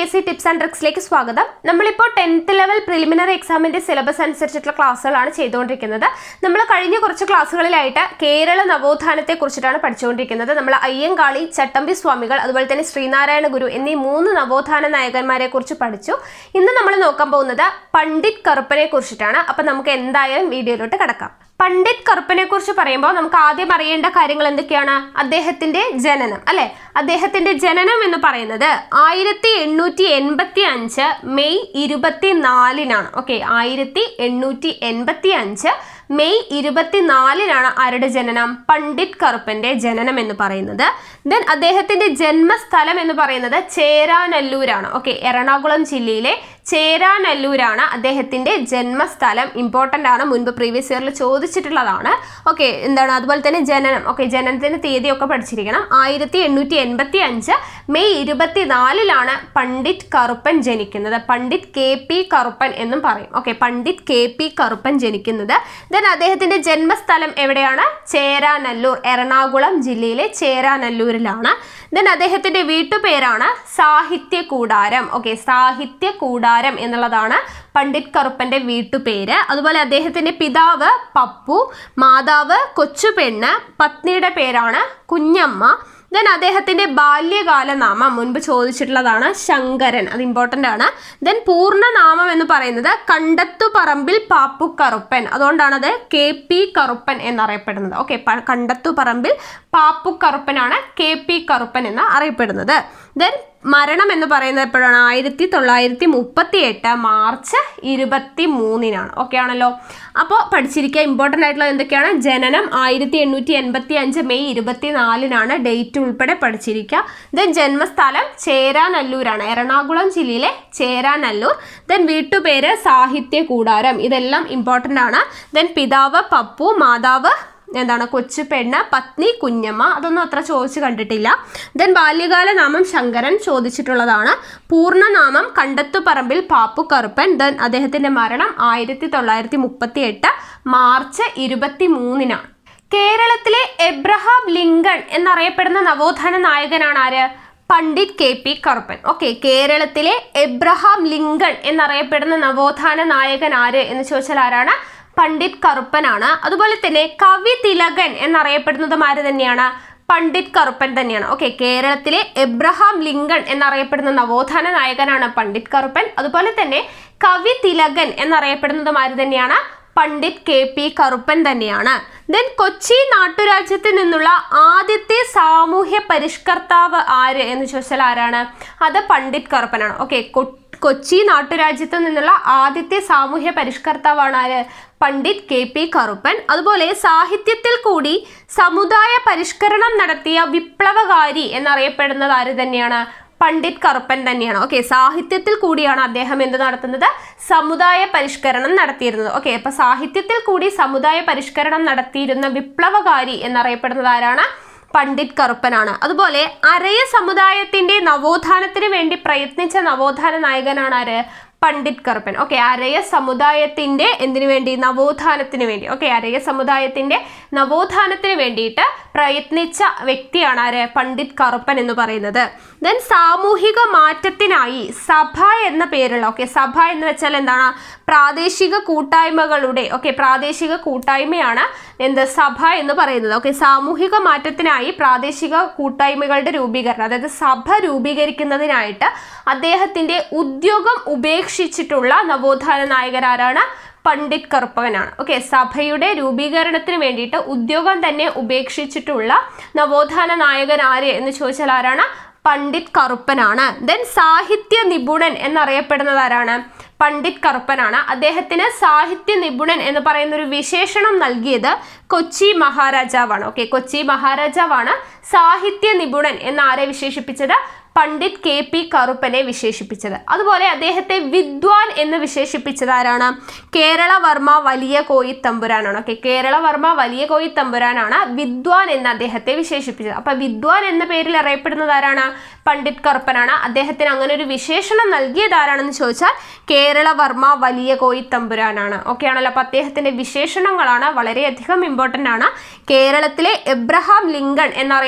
S C tips and ട്രിക്സിലേക്ക് സ്വാഗതം നമ്മളിപ്പോൾ ടെൻത്ത് ലെവൽ പ്രിലിമിനറി എക്സാമിന്റെ സിലബസ് അനുസരിച്ചിട്ടുള്ള ക്ലാസ്സുകളാണ് ചെയ്തുകൊണ്ടിരിക്കുന്നത് നമ്മൾ കഴിഞ്ഞ കുറച്ച് ക്ലാസ്സുകളിലായിട്ട് കേരള നവോത്ഥാനത്തെ കുറിച്ചിട്ടാണ് പഠിച്ചുകൊണ്ടിരിക്കുന്നത് നമ്മൾ അയ്യങ്കാളി ചട്ടമ്പി സ്വാമികൾ അതുപോലെ തന്നെ ശ്രീനാരായണ ഗുരു എന്നീ മൂന്ന് നവോത്ഥാന നായകന്മാരെ കുറിച്ച് പഠിച്ചു ഇന്ന് നമ്മൾ നോക്കാൻ പോകുന്നത് പണ്ഡിറ്റ് കറുപ്പനെ കുറിച്ചിട്ടാണ് അപ്പം നമുക്ക് എന്തായാലും വീഡിയോയിലോട്ട് കിടക്കാം പണ്ഡിറ്റ് കറുപ്പനെ കുറിച്ച് പറയുമ്പോൾ നമുക്ക് ആദ്യം അറിയേണ്ട കാര്യങ്ങൾ എന്തൊക്കെയാണ് അദ്ദേഹത്തിന്റെ ജനനം അല്ലെ അദ്ദേഹത്തിന്റെ ജനനം എന്ന് പറയുന്നത് ആയിരത്തി എണ്ണൂറ്റി എൺപത്തി അഞ്ച് മെയ് ഇരുപത്തി നാലിനാണ് ഓക്കെ ആയിരത്തി എണ്ണൂറ്റി എൺപത്തി അഞ്ച് മെയ് ഇരുപത്തിനാലിനാണ് ആരുടെ ജനനം പണ്ഡിറ്റ് കറുപ്പന്റെ ജനനം എന്ന് പറയുന്നത് ദെൻ അദ്ദേഹത്തിന്റെ ജന്മസ്ഥലം എന്ന് പറയുന്നത് ചേരാനല്ലൂരാണ് ഓക്കെ എറണാകുളം ജില്ലയിലെ ചേരാനല്ലൂരാണ് അദ്ദേഹത്തിന്റെ ജന്മസ്ഥലം ഇമ്പോർട്ടൻ്റ് ആണ് മുൻപ് പ്രീവിയസ് ഇയറിൽ ചോദിച്ചിട്ടുള്ളതാണ് ഓക്കെ എന്താണ് അതുപോലെ തന്നെ ജനനം ഓക്കെ ജനനത്തിന്റെ തീയതിയൊക്കെ പഠിച്ചിരിക്കണം ആയിരത്തി എണ്ണൂറ്റി എൺപത്തി അഞ്ച് മെയ് ഇരുപത്തിനാലിലാണ് പണ്ഡിറ്റ് കറുപ്പൻ ജനിക്കുന്നത് പണ്ഡിറ്റ് കെ പി കറുപ്പൻ എന്നും പറയും okay Pandit K P Karuppan ജനിക്കുന്നത് ദെൻ അദ്ദേഹത്തിന്റെ ജന്മസ്ഥലം എവിടെയാണ് ചേരാനല്ലൂർ എറണാകുളം ജില്ലയിലെ ചേരാനല്ലൂരിലാണ് ദെൻ അദ്ദേഹത്തിന്റെ വീട്ടുപേരാണ് സാഹിത്യ കൂടാരം ഓക്കെ സാഹിത്യ കൂടാരം എന്നുള്ളതാണ് പണ്ഡിറ്റ് കറുപ്പന്റെ വീട്ടുപേര് അതുപോലെ അദ്ദേഹത്തിന്റെ പിതാവ് പപ്പു മാതാവ് കൊച്ചുപെണ്ണ് പത്നിയുടെ പേരാണ് കുഞ്ഞമ്മ ദെൻ അദ്ദേഹത്തിന്റെ ബാല്യകാല നാമം മുൻപ് ചോദിച്ചിട്ടുള്ളതാണ് ശങ്കരൻ അത് ഇമ്പോർട്ടൻ്റ് ആണ് ദെൻ പൂർണ്ണനാമം എന്ന് പറയുന്നത് കണ്ടത്തു പറമ്പിൽ പാപ്പു കറുപ്പൻ അതുകൊണ്ടാണ് അത് കെ പി കറുപ്പൻ എന്നറിയപ്പെടുന്നത് ഓക്കെ കണ്ടത്തു പറമ്പിൽ പാപ്പു കറുപ്പനാണ് കെ പി കറുപ്പൻ എന്ന് അറിയപ്പെടുന്നത് ദെൻ മരണം എന്ന് പറയുന്നത് എപ്പോഴാണ് ആയിരത്തി തൊള്ളായിരത്തി മുപ്പത്തി എട്ട് മാർച്ച് ഇരുപത്തി മൂന്നിനാണ് ഓക്കെ ആണല്ലോ അപ്പോൾ പഠിച്ചിരിക്കുക ഇമ്പോർട്ടൻ്റ് ആയിട്ടുള്ള എന്തൊക്കെയാണ് ജനനം ആയിരത്തി എണ്ണൂറ്റി എൺപത്തി അഞ്ച് മെയ് ഇരുപത്തി നാലിനാണ് ഡേറ്റ് ഉൾപ്പെടെ പഠിച്ചിരിക്കുക ദെൻ ജന്മസ്ഥലം ചേരാനല്ലൂരാണ് എറണാകുളം ജില്ലയിലെ ചേരാനല്ലൂർ ദെൻ വീട്ടുപേര് സാഹിത്യ കൂടാരം ഇതെല്ലാം ഇമ്പോർട്ടൻ്റ് ആണ് ദെൻ പിതാവ് പപ്പു മാതാവ് എന്താണ് കൊച്ചു പെണ്ണ് പത്നി കുഞ്ഞമ്മ അതൊന്നും അത്ര ചോദിച്ചു കണ്ടിട്ടില്ല ദെൻ ബാല്യകാല നാമം ശങ്കരൻ ചോദിച്ചിട്ടുള്ളതാണ് പൂർണ്ണനാമം കണ്ടത്തുപറമ്പിൽ പാപ്പു കറുപ്പൻ ദെൻ അദ്ദേഹത്തിന്റെ മരണം ആയിരത്തി തൊള്ളായിരത്തി മുപ്പത്തി എട്ട് മാർച്ച് ഇരുപത്തി മൂന്നിനാണ് കേരളത്തിലെ എബ്രഹാം ലിങ്കൺ എന്നറിയപ്പെടുന്ന നവോത്ഥാന നായകനാണ് ആര് Pandit K P Karuppan okay കേരളത്തിലെ എബ്രഹാം ലിങ്കൺ എന്നറിയപ്പെടുന്ന നവോത്ഥാന നായകൻ ആര് എന്ന് ചോദിച്ചാൽ ആരാണ് പണ്ഡിറ്റ് കറുപ്പനാണ് അതുപോലെ തന്നെ കവി തിലകൻ എന്നറിയപ്പെടുന്നതും ആര് തന്നെയാണ് പണ്ഡിറ്റ് കറുപ്പൻ തന്നെയാണ് ഓക്കെ കേരളത്തിലെ എബ്രഹാം ലിങ്കൺ എന്നറിയപ്പെടുന്ന നവോത്ഥാന നായകനാണ് പണ്ഡിറ്റ് കറുപ്പൻ അതുപോലെ തന്നെ കവി തിലകൻ എന്നറിയപ്പെടുന്നതും ആര് തന്നെയാണ് പണ്ഡിറ്റ് കെ പി കറുപ്പൻ തന്നെയാണ് ദെൻ കൊച്ചി നാട്ടുരാജ്യത്തിൽ നിന്നുള്ള ആദ്യത്തെ സാമൂഹ്യ പരിഷ്കർത്താവ് ആര് എന്ന് ചോദിച്ചാൽ ആരാണ് അത് പണ്ഡിറ്റ് കറുപ്പനാണ് ഓക്കെ കൊച്ചി നാട്ടുരാജ്യത്തു നിന്നുള്ള ആദ്യത്തെ സാമൂഹ്യ പരിഷ്കർത്താവാണ് ആര് പണ്ഡിറ്റ് കെ പി കറുപ്പൻ അതുപോലെ സാഹിത്യത്തിൽ കൂടി സമുദായ പരിഷ്കരണം നടത്തിയ വിപ്ലവകാരി എന്നറിയപ്പെടുന്നത് ആര് തന്നെയാണ് പണ്ഡിറ്റ് കറുപ്പൻ തന്നെയാണ് ഓക്കെ സാഹിത്യത്തിൽ കൂടിയാണ് അദ്ദേഹം എന്ത് നടത്തുന്നത് സമുദായ പരിഷ്കരണം നടത്തിയിരുന്നത് ഓക്കെ അപ്പൊ സാഹിത്യത്തിൽ കൂടി സമുദായ പരിഷ്കരണം നടത്തിയിരുന്ന വിപ്ലവകാരി എന്നറിയപ്പെടുന്നത് ആരാണ് പണ്ഡിറ്റ് കറുപ്പനാണ് അതുപോലെ അരയ സമുദായത്തിന്റെ നവോത്ഥാനത്തിന് വേണ്ടി പ്രയത്നിച്ച നവോത്ഥാന നായകനാണ് ആര് പണ്ഡിറ്റ് കറുപ്പൻ ഓക്കെ അരയ സമുദായത്തിന്റെ എന്തിനു വേണ്ടി നവോത്ഥാനത്തിന് വേണ്ടി ഓക്കെ അരയ സമുദായത്തിന്റെ നവോത്ഥാനത്തിന് വേണ്ടിയിട്ട് പ്രയത്നിച്ച വ്യക്തിയാണ് ആര് പണ്ഡിറ്റ് കറുപ്പൻ എന്ന് പറയുന്നത് ദെൻ സാമൂഹിക മാറ്റത്തിനായി സഭ എന്ന പേരുള്ള ഓക്കെ സഭ എന്ന് വെച്ചാൽ എന്താണ് പ്രാദേശിക കൂട്ടായ്മകളുടെ ഓക്കെ പ്രാദേശിക കൂട്ടായ്മയാണ് എന്ത് സഭ എന്ന് പറയുന്നത് ഓക്കെ സാമൂഹിക മാറ്റത്തിനായി പ്രാദേശിക കൂട്ടായ്മകളുടെ രൂപീകരണം അതായത് സഭ രൂപീകരിക്കുന്നതിനായിട്ട് അദ്ദേഹത്തിന്റെ ഉദ്യോഗം ഉപേക്ഷിച്ചിട്ടുള്ള നവോത്ഥാന നായകരാരാണ് പണ്ഡിറ്റ് കറുപ്പവനാണ് ഓക്കെ സഭയുടെ രൂപീകരണത്തിന് വേണ്ടിയിട്ട് ഉദ്യോഗം തന്നെ ഉപേക്ഷിച്ചിട്ടുള്ള നവോത്ഥാന നായകൻ ആര് എന്ന് ചോദിച്ചാൽ ആരാണ് പണ്ഡിറ്റ് കറുപ്പനാണ് ദെൻ സാഹിത്യ നിപുണൻ എന്നറിയപ്പെടുന്നത് ആരാണ് പണ്ഡിറ്റ് കറുപ്പനാണ് അദ്ദേഹത്തിന് സാഹിത്യ നിപുണൻ എന്ന് പറയുന്ന ഒരു വിശേഷണം നൽകിയത് കൊച്ചി മഹാരാജാവാണ് ഓക്കെ കൊച്ചി മഹാരാജാവാണ് സാഹിത്യ നിപുണൻ എന്ന് ആരെ വിശേഷിപ്പിച്ചത് പണ്ഡിറ്റ് കെ പി കറുപ്പനെ വിശേഷിപ്പിച്ചത് അതുപോലെ അദ്ദേഹത്തെ വിദ്വാൻ എന്ന് വിശേഷിപ്പിച്ചത് ആരാണ് കേരളവർമ്മ വലിയ കോയിത്തമ്പുരാനാണ് ഓക്കെ കേരളവർമ്മ വലിയ കോയിത്തമ്പുരാനാണ് വിദ്വാൻ എന്ന് അദ്ദേഹത്തെ വിശേഷിപ്പിച്ചത് അപ്പൊ വിദ്വാൻ എന്ന പേരിൽ അറിയപ്പെടുന്നത് ആരാണ് പണ്ഡിറ്റ് കറുപ്പനാണ് അദ്ദേഹത്തിന് അങ്ങനെ ഒരു വിശേഷണം നൽകിയത് ആരാണെന്ന് ചോദിച്ചാൽ കേരളവർമ്മ വലിയ കോയിത്തമ്പുരാനാണ് ഓക്കെ ആണല്ലോ അപ്പൊ അദ്ദേഹത്തിന്റെ വിശേഷണങ്ങളാണ് വളരെയധികം ഇമ്പോർട്ടൻ്റ് ആണ് കേരളത്തിലെ എബ്രഹാം ലിങ്കൺ എന്നറിയ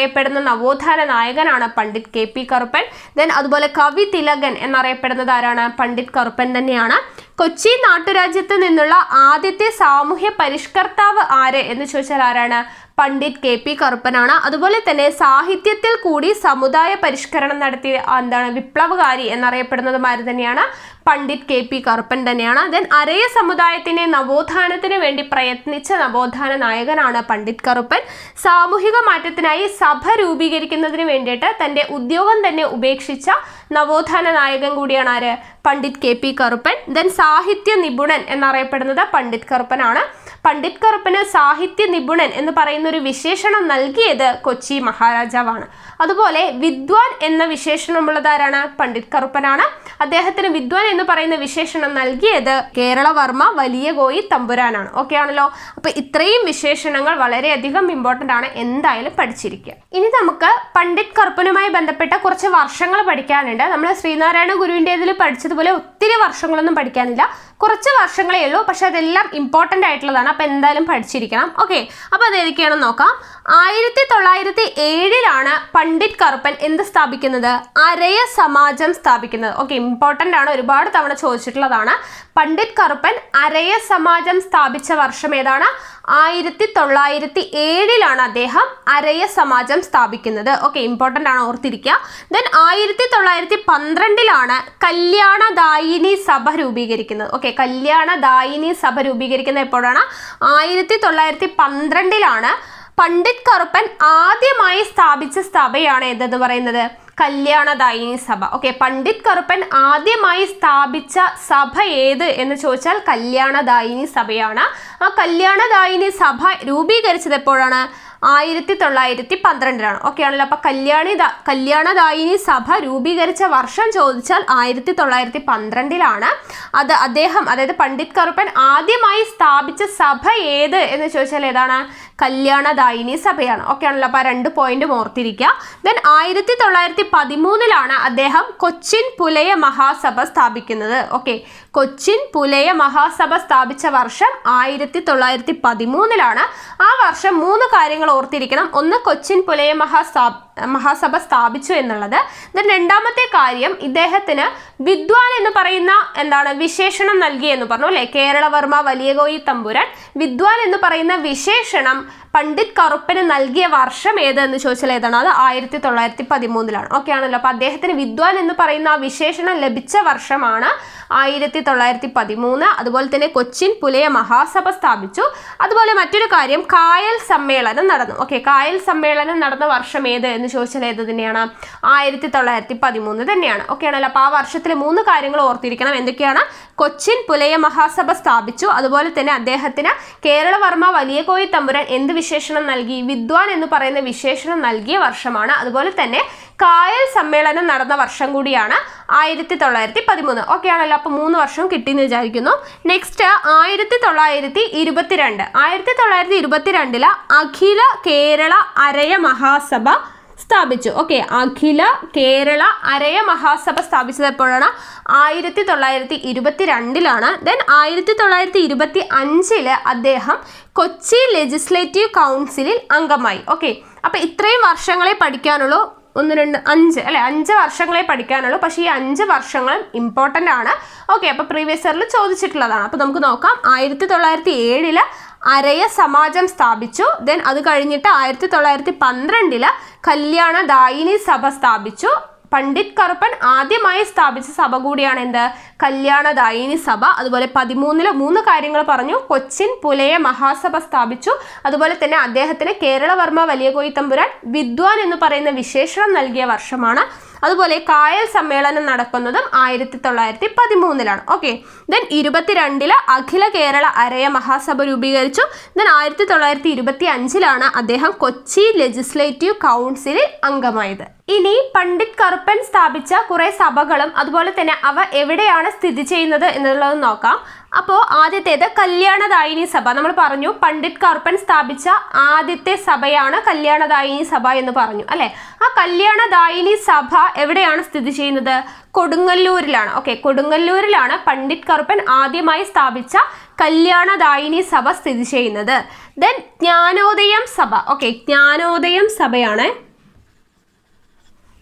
എന്നറിയപ്പെടുന്ന നവോത്ഥാന നായകനാണ് Pandit K P Karuppan then അതുപോലെ കവി തിലകൻ എന്നറിയപ്പെടുന്നത് ആരാണ് പണ്ഡിറ്റ് കറുപ്പൻ തന്നെയാണ് കൊച്ചി നാട്ടുരാജ്യത്ത് നിന്നുള്ള ആദ്യത്തെ സാമൂഹ്യ പരിഷ്കർത്താവ് ആര് എന്ന് ചോദിച്ചാൽ ആരാണ് പണ്ഡിറ്റ് കെ പി കറുപ്പനാണ് അതുപോലെ തന്നെ സാഹിത്യത്തിൽ കൂടി സമുദായ പരിഷ്കരണം നടത്തിയ ആ, എന്താണ് വിപ്ലവകാരി എന്നറിയപ്പെടുന്നതും ആര് തന്നെയാണ് പണ്ഡിറ്റ് കെ പി കറുപ്പൻ തന്നെയാണ് ദെൻ അരയ സമുദായത്തിന്റെ നവോത്ഥാനത്തിന് വേണ്ടി പ്രയത്നിച്ച നവോത്ഥാന നായകനാണ് പണ്ഡിറ്റ് കറുപ്പൻ സാമൂഹിക മാറ്റത്തിനായി സഭ രൂപീകരിക്കുന്നതിന് വേണ്ടിയിട്ട് തന്റെ ഉദ്യോഗം തന്നെ ഉപേക്ഷിച്ച നവോത്ഥാന നായകൻ കൂടിയാണ് ആര് Pandit K P Karuppan then സാഹിത്യ നിപുണൻ എന്നറിയപ്പെടുന്നത് പണ്ഡിറ്റ് കറുപ്പനാണ് പണ്ഡിറ്റ് കറുപ്പന് സാഹിത്യ നിപുണൻ എന്ന് പറയുന്ന ഒരു വിശേഷണം നൽകിയത് കൊച്ചി മഹാരാജാവാണ് അതുപോലെ വിദ്വാൻ എന്ന വിശേഷണമുള്ളത് ആരാണ് പണ്ഡിറ്റ് കറുപ്പനാണ് അദ്ദേഹത്തിന് വിദ്വാൻ എന്ന് പറയുന്ന വിശേഷണം നൽകിയത് കേരളവർമ്മ വലിയ കോയി തമ്പുരാനാണ് ഓക്കെ ആണല്ലോ അപ്പൊ ഇത്രയും വിശേഷണങ്ങൾ വളരെയധികം ഇമ്പോർട്ടന്റ് ആണ് എന്തായാലും പഠിച്ചിരിക്കുക ഇനി നമുക്ക് പണ്ഡിറ്റ് കറുപ്പനുമായി ബന്ധപ്പെട്ട കുറച്ച് വർഷങ്ങൾ പഠിക്കാനുണ്ട് നമ്മൾ ശ്രീനാരായണ ഗുരുവിൻ്റെ ഇതിൽ പഠിച്ചതുപോലെ ഒത്തിരി വർഷങ്ങളൊന്നും പഠിക്കാനില്ല കുറച്ച് വർഷങ്ങളേ ഉള്ളൂ പക്ഷെ അതെല്ലാം ഇമ്പോർട്ടൻ്റ് ആയിട്ടുള്ളതാണ് അപ്പോൾ എന്തായാലും പഠിച്ചിരിക്കണം ഓക്കെ അപ്പോൾ അത് ഏതൊക്കെയാണെന്ന് നോക്കാം ആയിരത്തി തൊള്ളായിരത്തി ഏഴിലാണ് പണ്ഡിറ്റ് കറുപ്പൻ എന്ത് സ്ഥാപിക്കുന്നത് അരയ സമാജം സ്ഥാപിക്കുന്നത് ഓക്കെ ഇമ്പോർട്ടൻ്റ് ആണ് ഒരുപാട് തവണ ചോദിച്ചിട്ടുള്ളതാണ് പണ്ഡിറ്റ് കറുപ്പൻ അരയ സമാജം സ്ഥാപിച്ച വർഷം ഏതാണ് ആയിരത്തി തൊള്ളായിരത്തി ഏഴിലാണ് അദ്ദേഹം അരയ സമാജം സ്ഥാപിക്കുന്നത് ഓക്കെ ഇമ്പോർട്ടൻ്റ് ആണ് ഓർത്തിരിക്കുക ദെൻ ആയിരത്തി തൊള്ളായിരത്തി പന്ത്രണ്ടിലാണ് കല്യാണദായിനി സഭ രൂപീകരിക്കുന്നത് ഓക്കെ കല്യാണദായിനി സഭ രൂപീകരിക്കുന്നത് എപ്പോഴാണ് ആയിരത്തി തൊള്ളായിരത്തി പന്ത്രണ്ടിലാണ് പണ്ഡിറ്റ് കറുപ്പൻ ആദ്യമായി സ്ഥാപിച്ച സഭയാണ് ഏതെന്ന് പറയുന്നത് കല്യാണദായിനി സഭ ഓക്കെ പണ്ഡിറ്റ് കറുപ്പൻ ആദ്യമായി സ്ഥാപിച്ച സഭ ഏത് എന്ന് ചോദിച്ചാൽ കല്യാണദായിനി സഭയാണ് ആ കല്യാണദായിനി സഭ രൂപീകരിച്ചത് എപ്പോഴാണ് ആയിരത്തി തൊള്ളായിരത്തി പന്ത്രണ്ടിലാണ് ഓക്കെ ആണല്ലോ അപ്പൊ കല്യാണി ദ- കല്യാണദായിനി സഭ രൂപീകരിച്ച വർഷം ചോദിച്ചാൽ ആയിരത്തി തൊള്ളായിരത്തി പന്ത്രണ്ടിലാണ് അത് അദ്ദേഹം അതായത് പണ്ഡിറ്റ് കറുപ്പൻ ആദ്യമായി സ്ഥാപിച്ച സഭ ഏത് എന്ന് ചോദിച്ചാൽ ഏതാണ് കല്യാണദായിനി സഭയാണ് ഓക്കെ ആണല്ലോ അപ്പൊ ആ രണ്ട് പോയിന്റും ഓർത്തിരിക്കുക ദെൻ ആയിരത്തി തൊള്ളായിരത്തി പതിമൂന്നിലാണ് അദ്ദേഹം കൊച്ചിൻ പുലയ മഹാസഭ സ്ഥാപിക്കുന്നത് ഓക്കെ കൊച്ചിൻ പുലയ മഹാസഭ സ്ഥാപിച്ച വർഷം ആയിരത്തി തൊള്ളായിരത്തി പതിമൂന്നിലാണ് ആ വർഷം മൂന്ന് കാര്യങ്ങൾ ഓർത്തിരിക്കണം ഒന്ന് കൊച്ചിൻ പുലയ മഹാസ്ഥാ മഹാസഭ സ്ഥാപിച്ചു എന്നുള്ളത് ദെൻ രണ്ടാമത്തെ കാര്യം ഇദ്ദേഹത്തിന് വിദ്വാൻ എന്ന് പറയുന്ന എന്താണ് വിശേഷണം നൽകി എന്ന് പറഞ്ഞു അല്ലെ കേരളവർമ്മ വലിയകോയി തമ്പുരാൻ വിദ്വാൻ എന്ന് പറയുന്ന വിശേഷണം പണ്ഡിറ്റ് കറുപ്പന് നൽകിയ വർഷം ഏത് എന്ന് ചോദിച്ചാൽ ഏതാണ് അത് ആയിരത്തി തൊള്ളായിരത്തി പതിമൂന്നിലാണ് ഓക്കെ ആണല്ലോ അപ്പൊ അദ്ദേഹത്തിന് വിദ്വാൻ എന്ന് പറയുന്ന ആ വിശേഷണം ലഭിച്ച വർഷമാണ് ആയിരത്തി തൊള്ളായിരത്തി പതിമൂന്ന് അതുപോലെ തന്നെ കൊച്ചിൻ പുലയ മഹാസഭ സ്ഥാപിച്ചു അതുപോലെ മറ്റൊരു കാര്യം കായൽ സമ്മേളനം നടന്നു ഓക്കെ കായൽ സമ്മേളനം നടന്ന വർഷം ഏത് എന്ന് ചോദിച്ചാൽ ഏത് തന്നെയാണ് ആയിരത്തി തൊള്ളായിരത്തി പതിമൂന്ന് തന്നെയാണ് ഓക്കെ ആണല്ലോ അപ്പോൾ ആ വർഷത്തിലെ മൂന്ന് കാര്യങ്ങൾ ഓർത്തിരിക്കണം എന്തൊക്കെയാണ് കൊച്ചിൻ പുലയ മഹാസഭ സ്ഥാപിച്ചു അതുപോലെ തന്നെ അദ്ദേഹത്തിന് കേരളവർമ്മ വലിയ കോയി തമ്പുരാൻ എന്ത് വിശേഷണം നൽകി വിദ്വാൻ എന്ന് പറയുന്ന വിശേഷണം നൽകിയ വർഷമാണ് അതുപോലെ തന്നെ കായൽ സമ്മേളനം നടന്ന വർഷം കൂടിയാണ് ആയിരത്തി തൊള്ളായിരത്തി പതിമൂന്ന് ഓക്കെ ആണല്ലോ അപ്പോൾ മൂന്ന് വർഷം കിട്ടിയെന്ന് വിചാരിക്കുന്നു നെക്സ്റ്റ് ആയിരത്തി തൊള്ളായിരത്തി ഇരുപത്തിരണ്ട് ആയിരത്തി തൊള്ളായിരത്തി ഇരുപത്തിരണ്ടില് അഖില കേരള അരയ മഹാസഭ സ്ഥാപിച്ചു ഓക്കെ അഖില കേരള അരയ മഹാസഭ സ്ഥാപിച്ചത് എപ്പോഴാണ് ആയിരത്തി തൊള്ളായിരത്തി ഇരുപത്തി രണ്ടിലാണ് ദെൻ ആയിരത്തി തൊള്ളായിരത്തി ഇരുപത്തി അഞ്ചില് അദ്ദേഹം കൊച്ചി ലെജിസ്ലേറ്റീവ് കൗൺസിലിൽ അംഗമായി ഓക്കെ അപ്പൊ ഇത്രയും വർഷങ്ങളെ പഠിക്കാനുള്ളൂ ഒന്ന് രണ്ട് അഞ്ച് അല്ലെ അഞ്ച് വർഷങ്ങളെ പഠിക്കാനുള്ളൂ പക്ഷേ ഈ അഞ്ച് വർഷങ്ങളും ഇമ്പോർട്ടൻ്റ് ആണ് ഓക്കെ അപ്പോൾ പ്രീവിയസ് ഇയറിൽ ചോദിച്ചിട്ടുള്ളതാണ് അപ്പോൾ നമുക്ക് നോക്കാം ആയിരത്തി തൊള്ളായിരത്തി ഏഴില് അരയ സമാജം സ്ഥാപിച്ചു ദെൻ അത് കഴിഞ്ഞിട്ട് ആയിരത്തി തൊള്ളായിരത്തി പന്ത്രണ്ടില് കല്യാണ ദായിനി സഭ സ്ഥാപിച്ചു പണ്ഡിറ്റ് കറുപ്പൻ ആദ്യമായി സ്ഥാപിച്ച സഭ കൂടിയാണ് എന്ത് കല്യാണദായിനി സഭ അതുപോലെ പതിമൂന്നില് മൂന്ന് കാര്യങ്ങൾ പറഞ്ഞു കൊച്ചിൻ പുലയ മഹാസഭ സ്ഥാപിച്ചു അതുപോലെ തന്നെ അദ്ദേഹത്തിന് കേരളവർമ്മ വലിയ കോയിത്തമ്പുരാൻ വിദ്വാൻ എന്ന് പറയുന്ന വിശേഷണം നൽകിയ വർഷമാണ് അതുപോലെ കായൽ സമ്മേളനം നടക്കുന്നതും ആയിരത്തി തൊള്ളായിരത്തി പതിമൂന്നിലാണ് ഓക്കെ ദെൻ ഇരുപത്തിരണ്ടില് അഖില കേരള അരയ മഹാസഭ രൂപീകരിച്ചു ദെൻ ആയിരത്തി തൊള്ളായിരത്തി ഇരുപത്തി അഞ്ചിലാണ് അദ്ദേഹം കൊച്ചി ലെജിസ്ലേറ്റീവ് കൗൺസിലിൽ അംഗമായത് ഇനി പണ്ഡിറ്റ് കറുപ്പൻ സ്ഥാപിച്ച കുറെ സഭകളും അതുപോലെ തന്നെ അവ എവിടെയാണ് സ്ഥിതി ചെയ്യുന്നത് എന്നുള്ളത് നോക്കാം അപ്പോൾ ആദ്യത്തേത് കല്യാണദായിനി സഭ നമ്മൾ പറഞ്ഞു പണ്ഡിറ്റ് കറുപ്പൻ സ്ഥാപിച്ച ആദ്യത്തെ സഭയാണ് കല്യാണദായിനി സഭ എന്ന് പറഞ്ഞു അല്ലെ ആ കല്യാണദായിനി സഭ എവിടെയാണ് സ്ഥിതി ചെയ്യുന്നത് കൊടുങ്ങല്ലൂരിലാണ് ഓക്കെ കൊടുങ്ങല്ലൂരിലാണ് പണ്ഡിറ്റ് കറുപ്പൻ ആദ്യമായി സ്ഥാപിച്ച കല്യാണദായിനി സഭ സ്ഥിതി ചെയ്യുന്നത് ദെൻ ജ്ഞാനോദയം സഭ ഓക്കെ ജ്ഞാനോദയം സഭയാണ്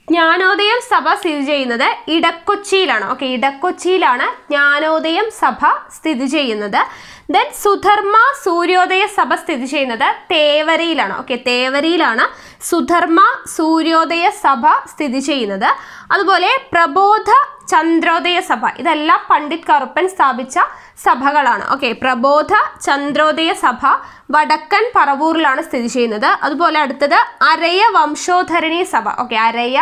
ജ്ഞാനോദയം സഭ സ്ഥിതി ചെയ്യുന്നത് ഇടക്കൊച്ചിയിലാണ് ഓക്കെ ഇടക്കൊച്ചിയിലാണ് ജ്ഞാനോദയം സഭ സ്ഥിതി ചെയ്യുന്നത് ദെൻ സുധർമ്മ സൂര്യോദയ സഭ സ്ഥിതി ചെയ്യുന്നത് തേവരയിലാണ് ഓക്കെ തേവരയിലാണ് സുധർമ്മ സൂര്യോദയ സഭ സ്ഥിതി ചെയ്യുന്നത് അതുപോലെ പ്രബോധ ചന്ദ്രോദയ സഭ ഇതെല്ലാം പണ്ഡിറ്റ് കറുപ്പൻ സ്ഥാപിച്ച സഭകളാണ് ഓക്കെ പ്രബോധ ചന്ദ്രോദയ സഭ വടക്കൻ പറവൂരിലാണ് സ്ഥിതി ചെയ്യുന്നത് അതുപോലെ അടുത്തത് അരയ വംശോധരണി സഭ ഓക്കെ അരയ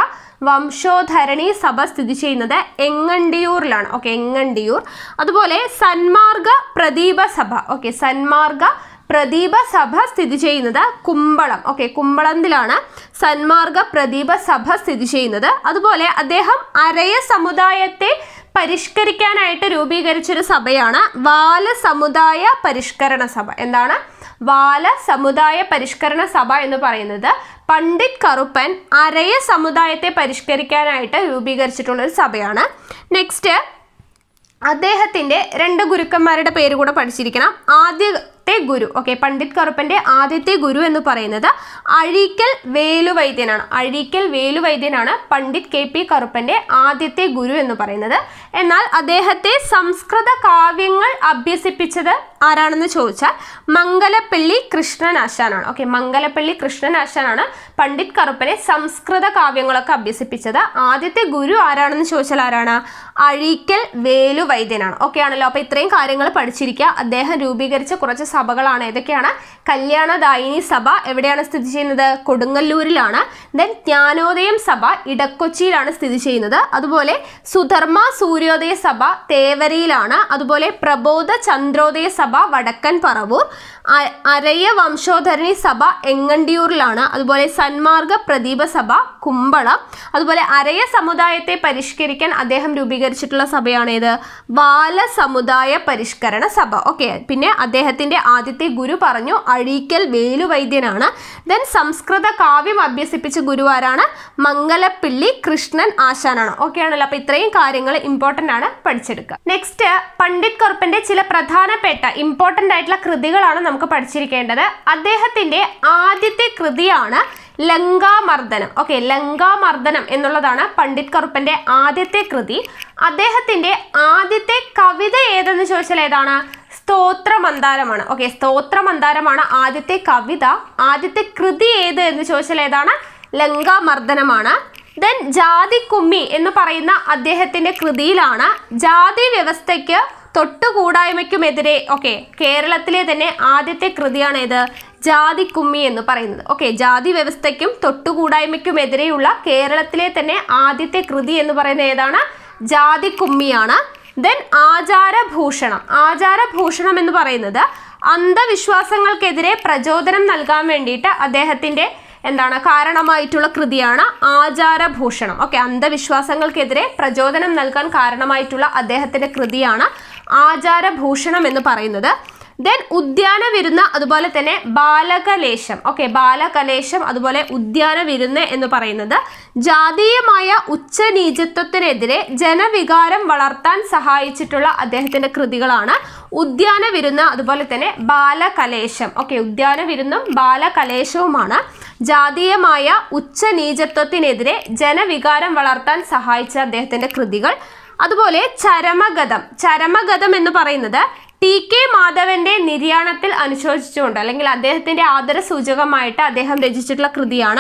വംശോധരണി സഭ സ്ഥിതി ചെയ്യുന്നത് എങ്ങണ്ടിയൂരിലാണ് ഓക്കെ എങ്ങണ്ടിയൂർ അതുപോലെ സന്മാർഗ പ്രദീപ സഭ ഓക്കെ സന്മാർഗ പ്രദീപ സഭ സ്ഥിതി ചെയ്യുന്നത് കുമ്പളം ഓക്കെ കുമ്പളത്തിലാണ് സന്മാർഗ പ്രദീപ സഭ സ്ഥിതി ചെയ്യുന്നത് അതുപോലെ അദ്ദേഹം അരയ സമുദായത്തെ പരിഷ്കരിക്കാനായിട്ട് രൂപീകരിച്ചൊരു സഭയാണ് വാല സമുദായ പരിഷ്കരണ സഭ എന്താണ് വാല സമുദായ പരിഷ്കരണ സഭ എന്ന് പറയുന്നത് പണ്ഡിറ്റ് കറുപ്പൻ അരയ സമുദായത്തെ പരിഷ്കരിക്കാനായിട്ട് രൂപീകരിച്ചിട്ടുള്ള ഒരു സഭയാണ് നെക്സ്റ്റ് അദ്ദേഹത്തിന്റെ രണ്ട് ഗുരുക്കന്മാരുടെ പേര് കൂടെ പഠിച്ചിരിക്കണം ആദ്യത്തെ ഗുരു ഓക്കെ പണ്ഡിറ്റ് കറുപ്പന്റെ ആദ്യത്തെ ഗുരു എന്ന് പറയുന്നത് അഴീക്കൽ വേലുവൈദ്യനാണ് അഴീക്കൽ വേലുവൈദ്യനാണ് പണ്ഡിറ്റ് കെ പി കറുപ്പന്റെ ആദ്യത്തെ ഗുരു എന്ന് പറയുന്നത് എന്നാൽ അദ്ദേഹത്തെ സംസ്കൃത കാവ്യങ്ങൾ അഭ്യസിപ്പിച്ചത് ആരാണെന്ന് ചോദിച്ചാൽ മംഗലപ്പള്ളി കൃഷ്ണൻ ആശാനാണ് ഓക്കെ മംഗലപ്പള്ളി കൃഷ്ണൻ ആശാനാണ് പണ്ഡിറ്റ് കറുപ്പനെ സംസ്കൃത കാവ്യങ്ങളൊക്കെ അഭ്യസിപ്പിച്ചത് ആദ്യത്തെ ഗുരു ആരാണെന്ന് ചോദിച്ചാൽ ആരാണ് അഴീക്കൽ വേലുവൈദ്യനാണ് ഓക്കെ ആണല്ലോ അപ്പൊ ഇത്രയും കാര്യങ്ങൾ പഠിച്ചിരിക്കുക അദ്ദേഹം രൂപീകരിച്ച കുറച്ച് സഭകളാണ് ഏതൊക്കെയാണ് കല്യാണദായിനി സഭ എവിടെയാണ് സ്ഥിതി ചെയ്യുന്നത് കൊടുങ്ങല്ലൂരിലാണ് ദെൻ ജ്ഞാനോദയം സഭ ഇടക്കൊച്ചിയിലാണ് സ്ഥിതി ചെയ്യുന്നത് അതുപോലെ സുധർമ്മ സൂര്യോദയ സഭ തേവരയിലാണ് അതുപോലെ പ്രബോധ ചന്ദ്രോദയ സഭ വടക്കൻ പറവൂർ അ- അരയ വംശോധരണി സഭ എങ്ങണ്ടിയൂരിലാണ് അതുപോലെ സന്മാർഗ പ്രദീപ സഭ കുമ്പളം അതുപോലെ അരയ സമുദായത്തെ പരിഷ്കരിക്കാൻ അദ്ദേഹം രൂപീകരിച്ചിട്ടുള്ള സഭയാണേത് ബാല സമുദായ പരിഷ്കരണ സഭ ഓക്കെ പിന്നെ അദ്ദേഹത്തിന്റെ ആദ്യത്തെ ഗുരു പറഞ്ഞു അഴീക്കൽ വേലുവൈദ്യനാണ് ദെൻ സംസ്കൃത കാവ്യം അഭ്യസിപ്പിച്ച ഗുരു ആരാണ് മംഗലപ്പിള്ളി കൃഷ്ണൻ ആശാനാണ് ഓക്കെ ആണല്ലോ അപ്പൊ ഇത്രയും കാര്യങ്ങൾ ഇമ്പോർട്ടന്റ് ആണ് പഠിച്ചെടുക്കുക നെക്സ്റ്റ് പണ്ഡിറ്റ് കറുപ്പന്റെ ചില പ്രധാനപ്പെട്ട ഇമ്പോർട്ടന്റ് ആയിട്ടുള്ള കൃതികളാണ് നമുക്ക് പഠിച്ചിരിക്കേണ്ടത് അദ്ദേഹത്തിന്റെ ആദ്യത്തെ കൃതിയാണ് ലങ്കാമർദ്ദനം ഓക്കെ ലങ്കാമർദ്ദനം എന്നുള്ളതാണ് പണ്ഡിറ്റ് കറുപ്പന്റെ ആദ്യത്തെ കൃതി അദ്ദേഹത്തിന്റെ ആദ്യത്തെ കവിത ഏതെന്ന് ചോദിച്ചാൽ ഏതാണ് സ്തോത്രമന്ദാരമാണ് ഓക്കെ സ്തോത്രമന്ദാരമാണ് ആദ്യത്തെ കവിത ആദ്യത്തെ കൃതി ഏത് എന്ന് ചോദിച്ചാൽ ഏതാണ് ലങ്കാമർദ്ദനമാണ് ദെൻ ജാതി കുമ്മി എന്ന് പറയുന്ന അദ്ദേഹത്തിന്റെ കൃതിയിലാണ് ജാതി വ്യവസ്ഥയ്ക്ക് തൊട്ടുകൂടായ്മയ്ക്കുമെതിരെ ഓക്കെ കേരളത്തിലെ തന്നെ ആദ്യത്തെ കൃതിയാണ് ഏത് ജാതി കുമ്മി എന്ന് പറയുന്നത് ഓക്കെ ജാതി വ്യവസ്ഥയ്ക്കും തൊട്ടുകൂടായ്മയ്ക്കുമെതിരെയുള്ള കേരളത്തിലെ തന്നെ ആദ്യത്തെ കൃതി എന്ന് പറയുന്നത് ഏതാണ് ജാതി കുമ്മിയാണ് ദെൻ ആചാരഭൂഷണം ആചാരഭൂഷണം എന്ന് പറയുന്നത് അന്ധവിശ്വാസങ്ങൾക്കെതിരെ പ്രചോദനം നൽകാൻ വേണ്ടിയിട്ട് അദ്ദേഹത്തിന്റെ എന്താണ് കാരണമായിട്ടുള്ള കൃതിയാണ് ആചാരഭൂഷണം ഓക്കെ അന്ധവിശ്വാസങ്ങൾക്കെതിരെ പ്രചോദനം നൽകാൻ കാരണമായിട്ടുള്ള അദ്ദേഹത്തിന്റെ കൃതിയാണ് ആചാരഭൂഷണം എന്ന് പറയുന്നത് ദെൻ ഉദ്യാന വിരുന്ന് അതുപോലെ തന്നെ ബാലകലേശം ഓക്കെ ബാലകലേശം അതുപോലെ ഉദ്യാന വിരുന്ന് എന്ന് പറയുന്നത് ജാതീയമായ ഉച്ചനീചത്വത്തിനെതിരെ ജനവികാരം വളർത്താൻ സഹായിച്ചിട്ടുള്ള അദ്ദേഹത്തിന്റെ കൃതികളാണ് ഉദ്യാന വിരുന്ന് അതുപോലെ തന്നെ ബാലകലേശം ഓക്കെ ഉദ്യാന വിരുന്നും ബാലകലേശവുമാണ് ജാതീയമായ ഉച്ചനീചത്വത്തിനെതിരെ ജനവികാരം വളർത്താൻ സഹായിച്ച അദ്ദേഹത്തിന്റെ കൃതികൾ അതുപോലെ ചരമഗതം ചരമഗതം എന്ന് പറയുന്നത് ടി കെ മാധവന്റെ നിര്യാണത്തിൽ അനുശോചിച്ചുകൊണ്ട് അല്ലെങ്കിൽ അദ്ദേഹത്തിന്റെ ആദര സൂചകമായിട്ട് അദ്ദേഹം രചിച്ചിട്ടുള്ള കൃതിയാണ്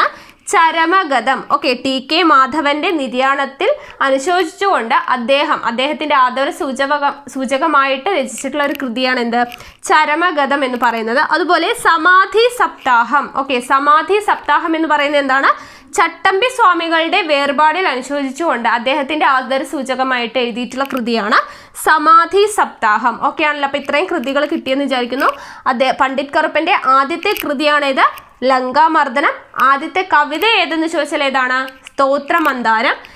ചരമഗതം ഓക്കെ ടി കെ മാധവന്റെ നിര്യാണത്തിൽ അനുശോചിച്ചുകൊണ്ട് അദ്ദേഹം അദ്ദേഹത്തിന്റെ ആദര സൂചക സൂചകമായിട്ട് രചിച്ചിട്ടുള്ള ഒരു കൃതിയാണ് എന്ത് ചരമഗതം എന്ന് പറയുന്നത് അതുപോലെ സമാധി സപ്താഹം ഓക്കെ സമാധി സപ്താഹം എന്ന് പറയുന്നത് എന്താണ് ചട്ടമ്പി സ്വാമികളുടെ വേർപാടിൽ അനുശോചിച്ചുകൊണ്ട് അദ്ദേഹത്തിന്റെ ആദര സൂചകമായിട്ട് എഴുതിയിട്ടുള്ള കൃതിയാണ് സമാധി സപ്താഹം ഓക്കെ ആണല്ലോ അപ്പൊ ഇത്രയും കൃതികൾ കിട്ടിയെന്ന് വിചാരിക്കുന്നു അദ്ദേഹം പണ്ഡിറ്റ് കറുപ്പന്റെ ആദ്യത്തെ കൃതിയാണേത് ലങ്കാമർദ്ദനം ആദ്യത്തെ കവിത ഏതെന്ന് ചോദിച്ചാൽ ഏതാണ് സ്തോത്രമന്ദാരം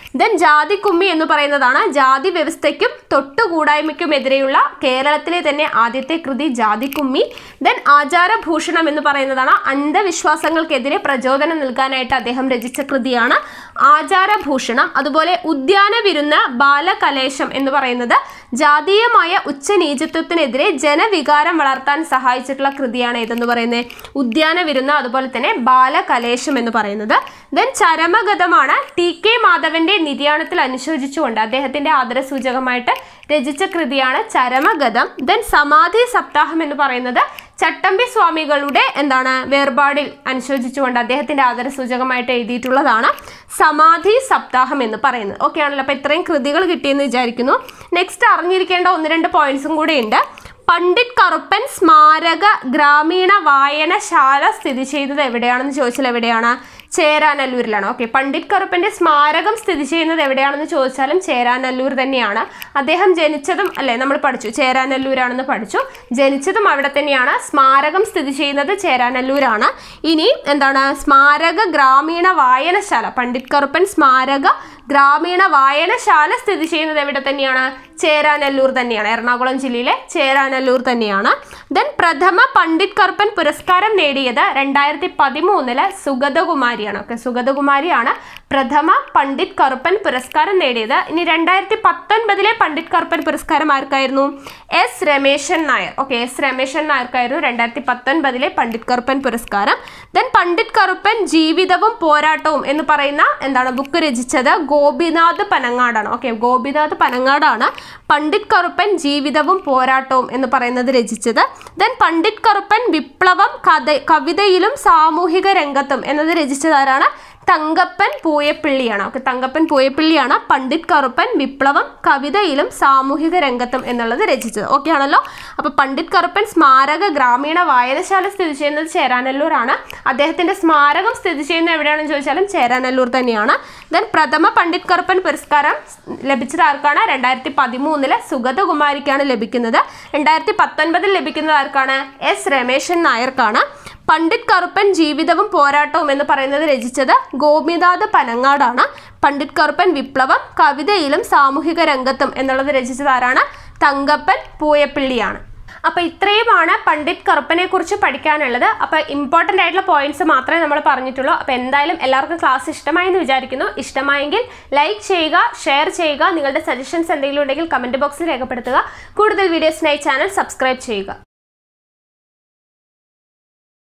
ദെൻ ജാതിക്കുമ്മി എന്ന് പറയുന്നതാണ് ജാതി വ്യവസ്ഥയ്ക്കും തൊട്ടുകൂടായ്മയ്ക്കുമെതിരെയുള്ള കേരളത്തിലെ തന്നെ ആദ്യത്തെ കൃതി ജാതിക്കുമ്മി ദെൻ ആചാരഭൂഷണം എന്ന് പറയുന്നതാണ് അന്ധവിശ്വാസങ്ങൾക്കെതിരെ പ്രചോദനം നൽകാനായിട്ട് അദ്ദേഹം രചിച്ച കൃതിയാണ് ആചാരഭൂഷണം അതുപോലെ ഉദ്യാന വിരുന്ന ബാലകലേശം എന്ന് പറയുന്നത് ജാതീയമായ ഉച്ചനീചത്വത്തിനെതിരെ ജനവികാരം വളർത്താൻ സഹായിച്ചിട്ടുള്ള കൃതിയാണ് ഇതെന്ന് പറയുന്നത് ഉദ്യാന വിരുന്ന അതുപോലെ തന്നെ ബാലകലേശം എന്ന് പറയുന്നത് ദെൻ ചരമഗതമാണ് ടി കെ മാധവന്റെ നിര്യാണത്തിൽ അനുശോചിച്ചുകൊണ്ട് അദ്ദേഹത്തിന്റെ ആദരസൂചകമായിട്ട് രചിച്ച കൃതിയാണ് ചരമഗതം ദെൻ സമാധി സപ്താഹം എന്ന് പറയുന്നത് ചട്ടമ്പി സ്വാമികളുടെ എന്താണ് വേർപാടിൽ അനുശോചിച്ചുകൊണ്ട് അദ്ദേഹത്തിന്റെ ആദരസൂചകമായിട്ട് എഴുതിയിട്ടുള്ളതാണ് സമാധി സപ്താഹം എന്ന് പറയുന്നത് ഓക്കെ ആണല്ലോ അപ്പോൾ ഇത്രയും കൃതികൾ കിട്ടിയെന്ന് വിചാരിക്കുന്നു നെക്സ്റ്റ് അറിഞ്ഞിരിക്കേണ്ട ഒന്ന് രണ്ട് പോയിന്റ്സും കൂടെ ഉണ്ട് പണ്ഡിറ്റ് കറുപ്പൻ സ്മാരക ഗ്രാമീണ വായനശാല സ്ഥിതി ചെയ്യുന്നത് എവിടെയാണെന്ന് ചോദിച്ചാൽ എവിടെയാണ് ചേരാനല്ലൂരിലാണ് ഓക്കെ പണ്ഡിറ്റ് കറുപ്പന്റെ സ്മാരകം സ്ഥിതി ചെയ്യുന്നത് എവിടെയാണെന്ന് ചോദിച്ചാലും ചേരാനല്ലൂർ തന്നെയാണ് അദ്ദേഹം ജനിച്ചതും അല്ലേ നമ്മൾ പഠിച്ചു ചേരാനല്ലൂരാണെന്ന് പഠിച്ചു ജനിച്ചതും അവിടെ തന്നെയാണ് സ്മാരകം സ്ഥിതി ചെയ്യുന്നത് ചേരാനല്ലൂരാണ് ഇനി എന്താണ് സ്മാരക ഗ്രാമീണ വായനശാല പണ്ഡിറ്റ് കറുപ്പൻ സ്മാരക ഗ്രാമീണ വായനശാല സ്ഥിതി ചെയ്യുന്നത് എവിടെ തന്നെയാണ് ചേരാനല്ലൂർ തന്നെയാണ് എറണാകുളം ജില്ലയിലെ ചേരാനല്ലൂർ തന്നെയാണ് ദെൻ പ്രഥമ പണ്ഡിറ്റ് കറുപ്പൻ പുരസ്കാരം നേടിയത് രണ്ടായിരത്തി പതിമൂന്നില് സുഗതകുമാരിയാണ് ഓക്കെ സുഗതകുമാരിയാണ് പ്രഥമ പണ്ഡിറ്റ് കറുപ്പൻ പുരസ്കാരം നേടിയത് ഇനി രണ്ടായിരത്തി പത്തൊൻപതിലെ പണ്ഡിറ്റ് കറുപ്പൻ പുരസ്കാരം ആർക്കായിരുന്നു S Rameshan Nair okay S Rameshan നായർക്കായിരുന്നു രണ്ടായിരത്തി പത്തൊൻപതിലെ പണ്ഡിറ്റ് കറുപ്പൻ പുരസ്കാരം ദെൻ പണ്ഡിറ്റ് കറുപ്പൻ ജീവിതവും പോരാട്ടവും എന്ന് പറയുന്ന എന്താണ് ബുക്ക് രചിച്ചത് ഗോപിനാഥ് പനങ്ങാടാണ് ഓക്കെ ഗോപിനാഥ് പനങ്ങാടാണ് പണ്ഡിറ്റ് കറുപ്പൻ ജീവിതവും പോരാട്ടവും എന്ന് പറയുന്നത് രചിച്ചത് ദെൻ പണ്ഡിറ്റ് കറുപ്പൻ വിപ്ലവം കഥ കവിതയിലും സാമൂഹിക രംഗത്തും എന്നത് രചിച്ചത് ആരാണ് തങ്കപ്പൻ പൂയപ്പിള്ളിയാണ് ഓക്കെ തങ്കപ്പൻ പൂയപ്പിള്ളിയാണ് പണ്ഡിറ്റ് കറുപ്പൻ വിപ്ലവം കവിതയിലും സാമൂഹിക രംഗത്തും എന്നുള്ളത് രചിച്ചത് ഓക്കെ ആണല്ലോ അപ്പോൾ പണ്ഡിറ്റ് കറുപ്പൻ സ്മാരക ഗ്രാമീണ വായനശാല സ്ഥിതി ചെയ്യുന്നത് ചേരാനല്ലൂരാണ് അദ്ദേഹത്തിന്റെ സ്മാരകം സ്ഥിതി ചെയ്യുന്നത് എവിടെയാണെന്ന് ചോദിച്ചാലും ചേരാനല്ലൂർ തന്നെയാണ് ദെൻ പ്രഥമ പണ്ഡിറ്റ് കറുപ്പൻ പുരസ്കാരം ലഭിച്ചത് ആർക്കാണ് രണ്ടായിരത്തി പതിമൂന്നില് സുഗതകുമാരിക്കാണ് ലഭിക്കുന്നത് രണ്ടായിരത്തി പത്തൊൻപതിൽ ലഭിക്കുന്നത് ആർക്കാണ് എസ് രമേശൻ നായർക്കാണ് പണ്ഡിറ്റ് കറുപ്പൻ ജീവിതവും പോരാട്ടവും എന്ന് പറയുന്നത് രചിച്ചത് ഗോപിനാഥ് പനങ്ങാടാണ് പണ്ഡിറ്റ് കറുപ്പൻ വിപ്ലവം കവിതയിലും സാമൂഹിക രംഗത്തും എന്നുള്ളത് രചിച്ചത് ആരാണ് തങ്കപ്പൻ പൂയപ്പിള്ളിയാണ് അപ്പോൾ ഇത്രയുമാണ് പണ്ഡിറ്റ് കറുപ്പനെ കുറിച്ച് പഠിക്കാനുള്ളത് അപ്പോൾ ഇമ്പോർട്ടൻ്റ് ആയിട്ടുള്ള പോയിന്റ്സ് മാത്രമേ നമ്മൾ പറഞ്ഞിട്ടുള്ളൂ അപ്പോൾ എന്തായാലും എല്ലാവർക്കും ക്ലാസ് ഇഷ്ടമായി എന്ന് വിചാരിക്കുന്നു ഇഷ്ടമായെങ്കിൽ ലൈക്ക് ചെയ്യുക ഷെയർ ചെയ്യുക നിങ്ങളുടെ സജഷൻസ് എന്തെങ്കിലും ഉണ്ടെങ്കിൽ കമൻറ്റ് ബോക്സിൽ രേഖപ്പെടുത്തുക കൂടുതൽ വീഡിയോസിനായി ചാനൽ സബ്സ്ക്രൈബ് ചെയ്യുക